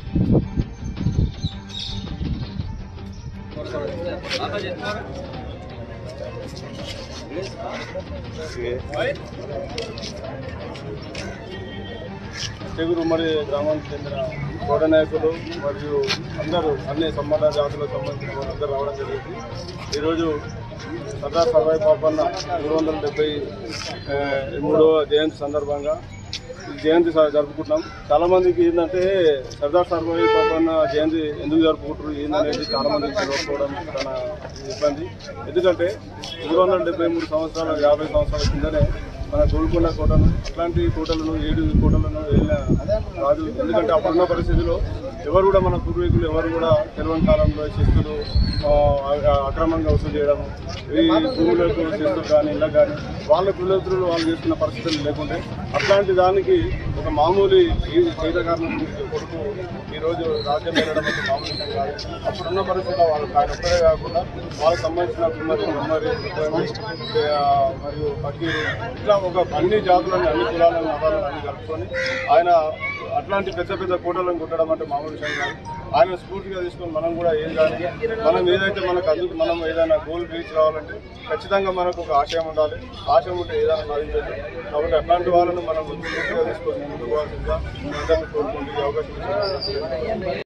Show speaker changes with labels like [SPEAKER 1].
[SPEAKER 1] చెగురు మరి గ్రామానికి చెందిన కోట నాయకులు మరియు అందరూ అన్ని సంబంధ జాతులకు సంబంధించిన వారు అందరూ రావడం జరిగింది ఈరోజు సర్దార్ సర్వాయి పాపన్న మూడు వందల డెబ్బై ఆ, మూడవ జయంతి సందర్భంగా ఈ జయంతి స- జరుపుకుంటున్నాం చాలా మందికి ఏంటంటే సర్దార్ సర్వాయి పాపన్న జయంతి ఎందుకు జరుపుకుంటారు ఏందనేది చాలా మందికి తెలియకపోవడం చాలా ఇబ్బంది ఎందుకంటే మూడు వందల డెబ్బై మూడు సంవత్సరాల యాభై సంవత్సరాల కిందనే మన గోల్కొండ కోటను అట్లాంటి కోటలను ఏడు కోటలను వెళ్ళిన రాజు ఎందుకంటే అప్పుడున్న పరిస్థితిలో ఎవరు కూడా మన పూర్వీకులు ఎవరు కూడా తెలియని కాలంలో శిస్తులు ఆ, అక్రమంగా వసూలు చేయడం ఈ భూములకు శిస్తులు కానీ ఇలా కానీ వాళ్ళ కులతులు వాళ్ళు చేసుకున్న పరిస్థితులు లేకుంటే అట్లాంటి దానికి ఒక మామూలు ఈ చేతకారణం కొడుకు ఈరోజు రాజ్యం వెళ్ళడం ఒక మామూలు విషయం కాదు అప్పుడున్న పరిస్థితుల్లో వాళ్ళు ఆయన ఒక్కరే కాకుండా వాళ్ళకి సంబంధించిన కుమ్మరి కుమ్మరి కుమ్మరి, ఆ, మరియు ఫకీరు ఇట్లా ఒక అన్ని జాతులను అన్ని కులాలను మతాలను అన్ని కలుపుకొని ఆయన అట్లాంటి పెద్ద పెద్ద కోటలను కొట్టడం అంటే మామూలు విషయం కాదు ఆయన స్ఫూర్తిగా తీసుకొని మనం కూడా ఏం కానీ మనం ఏదైతే మనకు అందుకు మనం ఏదైనా గోల్ రీచ్ కావాలంటే ఖచ్చితంగా మనకు ఒక ఆశయం ఉండాలి ఆశయం ఉంటే ఏదైనా సాధించచ్చు కాబట్టి అట్లాంటి వాళ్ళను మనం స్ఫూర్తిగా తీసుకొని ముందుకు పోవాల్సిందిగా మీ అందరినీ కోరుకుంటూ ఈ అవకాశం ఇచ్చినందుకు